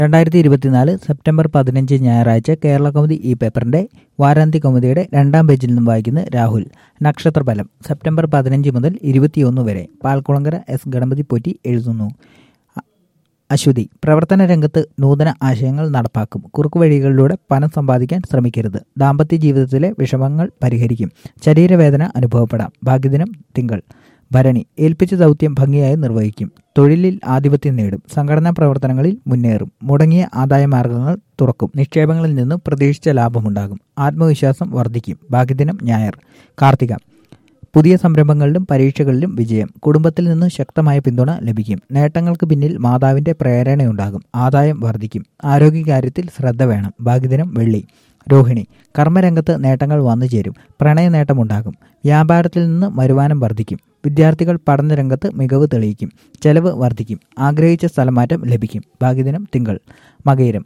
രണ്ടായിരത്തി ഇരുപത്തിനാല് സെപ്റ്റംബർ പതിനഞ്ച് ഞായറാഴ്ച കേരള കൗമുദി ഈ പേപ്പറിന്റെ വാരാന്ത്യ കൗമുദിയുടെ രണ്ടാം പേജിൽ നിന്നും വായിക്കുന്ന രാഹുൽ നക്ഷത്രഫലം സെപ്റ്റംബർ പതിനഞ്ച് മുതൽ ഇരുപത്തിയൊന്ന് വരെ പാൽക്കുളങ്കര എസ് ഗണപതി പോറ്റി എഴുതുന്നു അ- അശ്വതി പ്രവർത്തന രംഗത്ത് നൂതന ആശയങ്ങൾ നടപ്പാക്കും കുറുക്കുവഴികളിലൂടെ പണം സമ്പാദിക്കാൻ ശ്രമിക്കരുത് ദാമ്പത്യ ജീവിതത്തിലെ വിഷമങ്ങൾ പരിഹരിക്കും ശരീരവേദന അനുഭവപ്പെടാം ഭാഗ്യദിനം തിങ്കൾ ഭരണി ഏൽപ്പിച്ച ദൗത്യം ഭംഗിയായി നിർവഹിക്കും തൊഴിലിൽ ആധിപത്യം നേടും സംഘടനാ പ്രവർത്തനങ്ങളിൽ മുന്നേറും മുടങ്ങിയ ആദായ മാർഗങ്ങൾ തുറക്കും നിക്ഷേപങ്ങളിൽ നിന്ന് പ്രതീക്ഷിച്ച ലാഭമുണ്ടാകും ആത്മവിശ്വാസം വർദ്ധിക്കും ഭാഗ്യദിനം ഞായർ കാർത്തിക പുതിയ സംരംഭങ്ങളിലും പരീക്ഷകളിലും വിജയം കുടുംബത്തിൽ നിന്ന് ശക്തമായ പിന്തുണ ലഭിക്കും നേട്ടങ്ങൾക്ക് പിന്നിൽ മാതാവിന്റെ പ്രേരണയുണ്ടാകും ആദായം വർദ്ധിക്കും ആരോഗ്യകാര്യത്തിൽ ശ്രദ്ധ വേണം ഭാഗ്യദിനം വെള്ളി രോഹിണി കർമ്മരംഗത്ത് നേട്ടങ്ങൾ വന്നു ചേരും പ്രണയ നേട്ടമുണ്ടാകും വ്യാപാരത്തിൽ നിന്ന് വരുമാനം വർദ്ധിക്കും വിദ്യാർത്ഥികൾ പഠനരംഗത്ത് മികവ് തെളിയിക്കും ചെലവ് വർദ്ധിക്കും ആഗ്രഹിച്ച സ്ഥലമാറ്റം ലഭിക്കും ഭാഗ്യദിനം തിങ്കൾ മകയിരം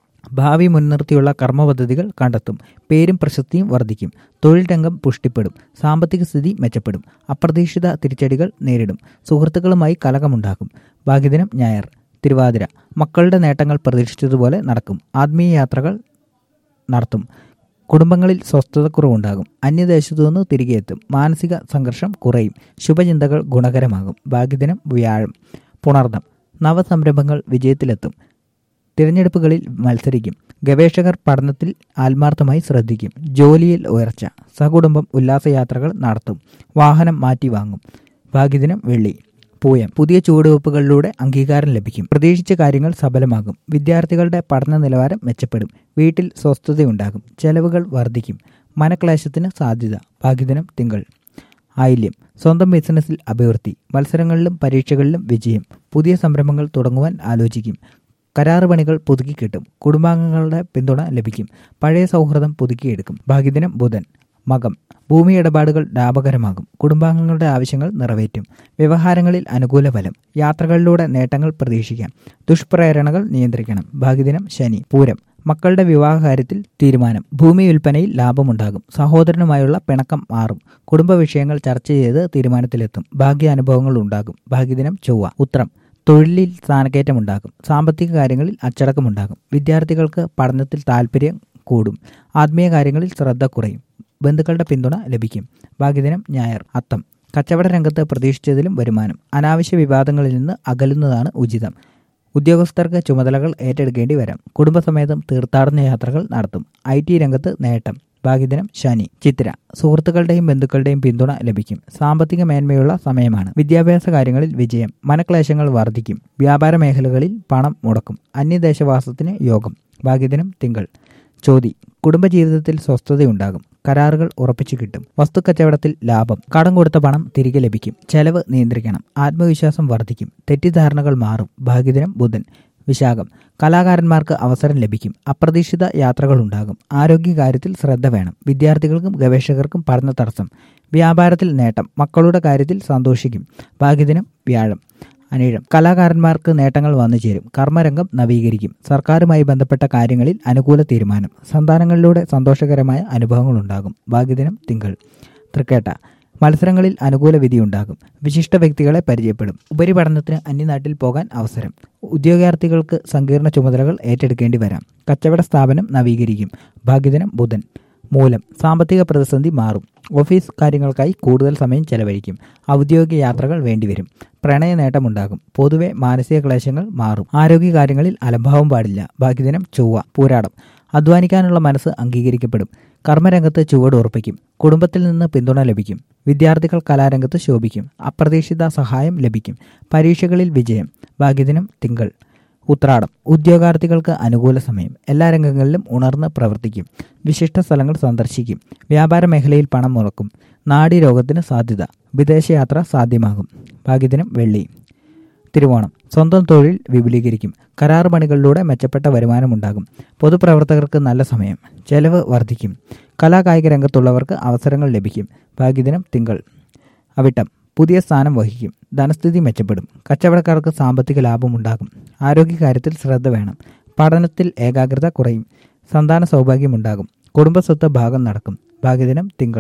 ഭാവി മുൻനിർത്തിയുള്ള കർമ്മ പദ്ധതികൾ കണ്ടെത്തും പേരും പ്രശസ്തിയും വർദ്ധിക്കും തൊഴിൽ രംഗം പുഷ്ടിപ്പെടും സാമ്പത്തിക സ്ഥിതി മെച്ചപ്പെടും അപ്രതീക്ഷിത തിരിച്ചടികൾ നേരിടും സുഹൃത്തുക്കളുമായി കലകമുണ്ടാകും ഭാഗ്യദിനം ഞായർ തിരുവാതിര മക്കളുടെ നേട്ടങ്ങൾ പ്രതീക്ഷിച്ചതുപോലെ നടക്കും ആത്മീയ യാത്രകൾ നടത്തും കുടുംബങ്ങളിൽ സ്വസ്ഥതക്കുറവുണ്ടാകും അന്യദേശത്തു നിന്ന് തിരികെ എത്തും മാനസിക സംഘർഷം കുറയും ശുഭചിന്തകൾ ഗുണകരമാകും ഭാഗ്യദിനം വ്യാഴം പുണർദം നവസംരംഭങ്ങൾ വിജയത്തിലെത്തും തിരഞ്ഞെടുപ്പുകളിൽ മത്സരിക്കും ഗവേഷകർ പഠനത്തിൽ ആത്മാർത്ഥമായി ശ്രദ്ധിക്കും ജോലിയിൽ ഉയർച്ച സകുടുംബം ഉല്ലാസയാത്രകൾ നടത്തും വാഹനം മാറ്റി വാങ്ങും ഭാഗ്യദിനം വെള്ളി പൂയം പുതിയ ചുവടുവെപ്പുകളിലൂടെ അംഗീകാരം ലഭിക്കും പ്രതീക്ഷിച്ച കാര്യങ്ങൾ സഫലമാകും വിദ്യാർത്ഥികളുടെ പഠന നിലവാരം മെച്ചപ്പെടും വീട്ടിൽ സ്വസ്ഥതയുണ്ടാകും ചെലവുകൾ വർദ്ധിക്കും മനക്ലേശത്തിന് സാധ്യത ഭാഗ്യദിനം തിങ്കൾ ആയില്യം സ്വന്തം ബിസിനസ്സിൽ അഭിവൃദ്ധി മത്സരങ്ങളിലും പരീക്ഷകളിലും വിജയം പുതിയ സംരംഭങ്ങൾ തുടങ്ങുവാൻ ആലോചിക്കും കരാറ് പണികൾ പുതുക്കിക്കിട്ടും കുടുംബാംഗങ്ങളുടെ പിന്തുണ ലഭിക്കും പഴയ സൗഹൃദം പുതുക്കിയെടുക്കും ഭാഗ്യദിനം ബുധൻ മകം ഭൂമി ഇടപാടുകൾ ലാഭകരമാകും കുടുംബാംഗങ്ങളുടെ ആവശ്യങ്ങൾ നിറവേറ്റും വ്യവഹാരങ്ങളിൽ അനുകൂല ഫലം യാത്രകളിലൂടെ നേട്ടങ്ങൾ പ്രതീക്ഷിക്കാം ദുഷ്പ്രേരണകൾ നിയന്ത്രിക്കണം ഭാഗ്യദിനം ശനി പൂരം മക്കളുടെ വിവാഹകാര്യത്തിൽ തീരുമാനം ഭൂമി വിൽപ്പനയിൽ ലാഭമുണ്ടാകും സഹോദരനുമായുള്ള പിണക്കം മാറും കുടുംബ വിഷയങ്ങൾ ചർച്ച ചെയ്ത് തീരുമാനത്തിലെത്തും ഭാഗ്യാനുഭവങ്ങൾ ഉണ്ടാകും ഭാഗ്യദിനം ചൊവ്വ ഉത്രം തൊഴിലിൽ സ്ഥാനക്കയറ്റമുണ്ടാകും സാമ്പത്തിക കാര്യങ്ങളിൽ അച്ചടക്കമുണ്ടാകും വിദ്യാർത്ഥികൾക്ക് പഠനത്തിൽ താല്പര്യം കൂടും ആത്മീയ കാര്യങ്ങളിൽ ശ്രദ്ധ കുറയും ബന്ധുക്കളുടെ പിന്തുണ ലഭിക്കും ഭാഗ്യദിനം ഞായർ അത്തം കച്ചവട രംഗത്ത് പ്രതീക്ഷിച്ചതിലും വരുമാനം അനാവശ്യ വിവാദങ്ങളിൽ നിന്ന് അകലുന്നതാണ് ഉചിതം ഉദ്യോഗസ്ഥർക്ക് ചുമതലകൾ ഏറ്റെടുക്കേണ്ടി വരാം കുടുംബസമേതം തീർത്ഥാടന യാത്രകൾ നടത്തും ഐ ടി രംഗത്ത് നേട്ടം ഭാഗ്യദിനം ശനി ചിത്ര സുഹൃത്തുക്കളുടെയും ബന്ധുക്കളുടെയും പിന്തുണ ലഭിക്കും സാമ്പത്തിക മേന്മയുള്ള സമയമാണ് വിദ്യാഭ്യാസ കാര്യങ്ങളിൽ വിജയം മനക്ലേശങ്ങൾ വർദ്ധിക്കും വ്യാപാര മേഖലകളിൽ പണം മുടക്കും അന്യദേശവാസത്തിന് യോഗം ഭാഗ്യദിനം തിങ്കൾ ചോതി കുടുംബജീവിതത്തിൽ സ്വസ്ഥതയുണ്ടാകും കരാറുകൾ ഉറപ്പിച്ചു കിട്ടും വസ്തുക്കച്ചവടത്തിൽ ലാഭം കടം കൊടുത്ത പണം തിരികെ ലഭിക്കും ചെലവ് നിയന്ത്രിക്കണം ആത്മവിശ്വാസം വർദ്ധിക്കും തെറ്റിദ്ധാരണകൾ മാറും ഭാഗ്യദിനം ബുധൻ വിശാഖം കലാകാരന്മാർക്ക് അവസരം ലഭിക്കും അപ്രതീക്ഷിത യാത്രകൾ ഉണ്ടാകും ആരോഗ്യകാര്യത്തിൽ ശ്രദ്ധ വേണം വിദ്യാർത്ഥികൾക്കും ഗവേഷകർക്കും പഠന തടസ്സം വ്യാപാരത്തിൽ നേട്ടം മക്കളുടെ കാര്യത്തിൽ സന്തോഷിക്കും ഭാഗ്യദിനം വ്യാഴം അനീഴം കലാകാരന്മാർക്ക് നേട്ടങ്ങൾ വന്നു ചേരും കർമ്മരംഗം നവീകരിക്കും സർക്കാരുമായി ബന്ധപ്പെട്ട കാര്യങ്ങളിൽ അനുകൂല തീരുമാനം സന്താനങ്ങളിലൂടെ സന്തോഷകരമായ അനുഭവങ്ങൾ ഉണ്ടാകും ഭാഗ്യദിനം തിങ്കൾ തൃക്കേട്ട മത്സരങ്ങളിൽ അനുകൂല വിധിയുണ്ടാകും വിശിഷ്ട വ്യക്തികളെ പരിചയപ്പെടും ഉപരിപഠനത്തിന് അന്യനാട്ടിൽ പോകാൻ അവസരം ഉദ്യോഗാർത്ഥികൾക്ക് സങ്കീർണ ചുമതലകൾ ഏറ്റെടുക്കേണ്ടി വരാം കച്ചവട സ്ഥാപനം നവീകരിക്കും ഭാഗ്യദിനം ബുധൻ മൂലം സാമ്പത്തിക പ്രതിസന്ധി മാറും ഓഫീസ് കാര്യങ്ങൾക്കായി കൂടുതൽ സമയം ചെലവഴിക്കും ഔദ്യോഗിക യാത്രകൾ വേണ്ടിവരും പ്രണയ നേട്ടമുണ്ടാകും പൊതുവെ മാനസിക ക്ലേശങ്ങൾ മാറും ആരോഗ്യകാര്യങ്ങളിൽ അലംഭാവം പാടില്ല ഭാഗ്യദിനം ചൊവ്വ പൂരാടം അധ്വാനിക്കാനുള്ള മനസ്സ് അംഗീകരിക്കപ്പെടും കർമ്മരംഗത്ത് ചുവടുറപ്പിക്കും കുടുംബത്തിൽ നിന്ന് പിന്തുണ ലഭിക്കും വിദ്യാർത്ഥികൾ കലാരംഗത്ത് ശോഭിക്കും അപ്രതീക്ഷിത സഹായം ലഭിക്കും പരീക്ഷകളിൽ വിജയം ഭാഗ്യദിനം തിങ്കൾ ഉത്രാടം ഉദ്യോഗാർത്ഥികൾക്ക് അനുകൂല സമയം എല്ലാ രംഗങ്ങളിലും ഉണർന്ന് പ്രവർത്തിക്കും വിശിഷ്ട സ്ഥലങ്ങൾ സന്ദർശിക്കും വ്യാപാര മേഖലയിൽ പണം മുടക്കും നാഡി രോഗത്തിന് സാധ്യത വിദേശയാത്ര സാധ്യമാകും ഭാഗ്യദിനം വെള്ളി തിരുവോണം സ്വന്തം തൊഴിൽ വിപുലീകരിക്കും കരാർ പണികളിലൂടെ മെച്ചപ്പെട്ട വരുമാനമുണ്ടാകും പൊതുപ്രവർത്തകർക്ക് നല്ല സമയം ചെലവ് വർദ്ധിക്കും കലാകായിക രംഗത്തുള്ളവർക്ക് അവസരങ്ങൾ ലഭിക്കും ഭാഗ്യദിനം തിങ്കൾ അവിട്ടം പുതിയ സ്ഥാനം വഹിക്കും ധനസ്ഥിതി മെച്ചപ്പെടും കച്ചവടക്കാർക്ക് സാമ്പത്തിക ലാഭമുണ്ടാകും ആരോഗ്യകാര്യത്തിൽ ശ്രദ്ധ വേണം പഠനത്തിൽ ഏകാഗ്രത കുറയും സന്താന സൗഭാഗ്യമുണ്ടാകും കുടുംബസ്വത്ത് ഭാഗം നടക്കും ഭാഗ്യദിനം തിങ്കൾ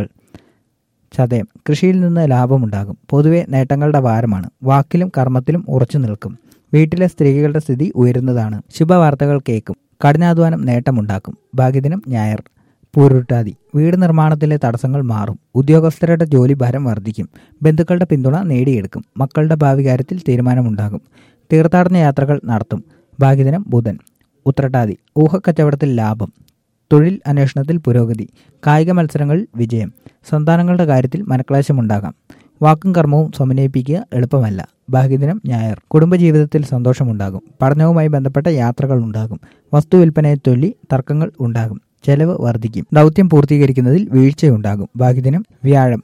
ചതയം കൃഷിയിൽ നിന്ന് ലാഭമുണ്ടാകും പൊതുവെ നേട്ടങ്ങളുടെ വാരമാണ് വാക്കിലും കർമ്മത്തിലും ഉറച്ചു നിൽക്കും വീട്ടിലെ സ്ത്രീകളുടെ സ്ഥിതി ഉയരുന്നതാണ് ശുഭവാർത്തകൾ കേൾക്കും കഠിനാധ്വാനം നേട്ടമുണ്ടാക്കും ഭാഗ്യദിനം ഞായർ പൂരുട്ടാതി വീട് നിർമ്മാണത്തിലെ തടസ്സങ്ങൾ മാറും ഉദ്യോഗസ്ഥരുടെ ജോലി ഭാരം വർദ്ധിക്കും ബന്ധുക്കളുടെ പിന്തുണ നേടിയെടുക്കും മക്കളുടെ ഭാവി കാര്യത്തിൽ തീരുമാനമുണ്ടാകും തീർത്ഥാടന യാത്രകൾ നടത്തും ഭാഗ്യദിനം ബുധൻ ഉത്രട്ടാതി ഊഹക്കച്ചവടത്തിൽ ലാഭം തൊഴിൽ അന്വേഷണത്തിൽ പുരോഗതി കായിക മത്സരങ്ങളിൽ വിജയം സന്താനങ്ങളുടെ കാര്യത്തിൽ മനക്ലേശമുണ്ടാകാം വാക്കും കർമ്മവും സമന്വയിപ്പിക്കുക എളുപ്പമല്ല ഭാഗ്യദിനം ഞായർ കുടുംബജീവിതത്തിൽ സന്തോഷമുണ്ടാകും പഠനവുമായി ബന്ധപ്പെട്ട യാത്രകൾ ഉണ്ടാകും വസ്തു വിൽപ്പനയെ ചൊല്ലി തർക്കങ്ങൾ ഉണ്ടാകും ചെലവ് വർദ്ധിക്കും ദൗത്യം പൂർത്തീകരിക്കുന്നതിൽ വീഴ്ചയുണ്ടാകും ഭാഗ്യദിനം വ്യാഴം